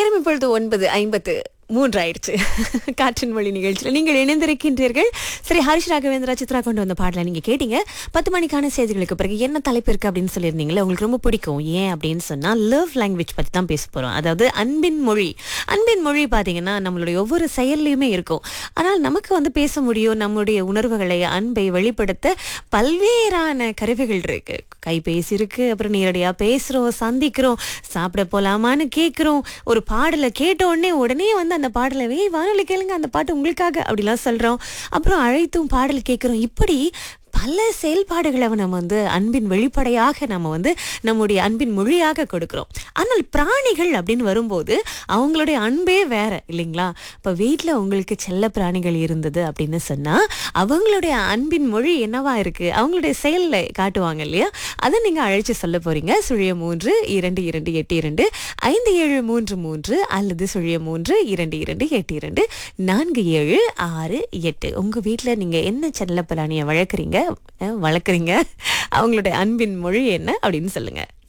நேரம் இப்பொழுது ஒன்பது ஐம்பத்து மூன்று ஆயிடுச்சு காற்றின் மொழி நிகழ்ச்சியில் நீங்கள் இணைந்திருக்கின்றீர்கள் சரி ஹரிஷ் ராகவேந்திரா சித்ரா கொண்டு வந்த பாடலை நீங்க கேட்டீங்க பத்து மணிக்கான செய்திகளுக்கு பிறகு என்ன தலைப்பு இருக்கு அப்படின்னு சொல்லியிருந்தீங்களே உங்களுக்கு ரொம்ப பிடிக்கும் ஏன் அப்படின்னு சொன்னா லவ் லாங்குவேஜ் பத்தி தான் பேச போறோம் அதாவது அன்பின் மொழி அன்பின் மொழி பாத்தீங்கன்னா நம்மளுடைய ஒவ்வொரு செயல்லையுமே இருக்கும் ஆனால் நமக்கு வந்து பேச முடியும் நம்முடைய உணர்வுகளை அன்பை வெளிப்படுத்த பல்வேறான கருவிகள் இருக்கு கைபேசி இருக்கு அப்புறம் நேரடியா பேசுறோம் சந்திக்கிறோம் சாப்பிட போலாமான்னு கேட்குறோம் ஒரு பாடலை கேட்ட உடனே உடனே வந்து அந்த பாடலை வே வானொலி கேளுங்க அந்த பாட்டு உங்களுக்காக அப்படிலாம் சொல்றோம் அப்புறம் அழைத்தும் பாடல் கேட்குறோம் இப்படி பல செயல்பாடுகளை நம்ம வந்து அன்பின் வெளிப்படையாக நம்ம வந்து நம்முடைய அன்பின் மொழியாக கொடுக்கிறோம் ஆனால் பிராணிகள் அப்படின்னு வரும்போது அவங்களுடைய அன்பே வேற இல்லைங்களா இப்போ வீட்டில் உங்களுக்கு செல்ல பிராணிகள் இருந்தது அப்படின்னு சொன்னா அவங்களுடைய அன்பின் மொழி என்னவா இருக்கு அவங்களுடைய செயல்ல காட்டுவாங்க இல்லையா அதை நீங்க அழைச்சு சொல்ல போறீங்க சுழிய மூன்று இரண்டு இரண்டு எட்டு இரண்டு ஐந்து ஏழு மூன்று மூன்று அல்லது சுழிய மூன்று இரண்டு இரண்டு எட்டு இரண்டு நான்கு ஏழு ஆறு எட்டு உங்க வீட்டில் நீங்க என்ன செல்ல பிராணியை வளர்க்குறீங்க அஹ், வளர்க்குறீங்க அவங்களுடைய அன்பின் மொழி என்ன அப்படின்னு சொல்லுங்க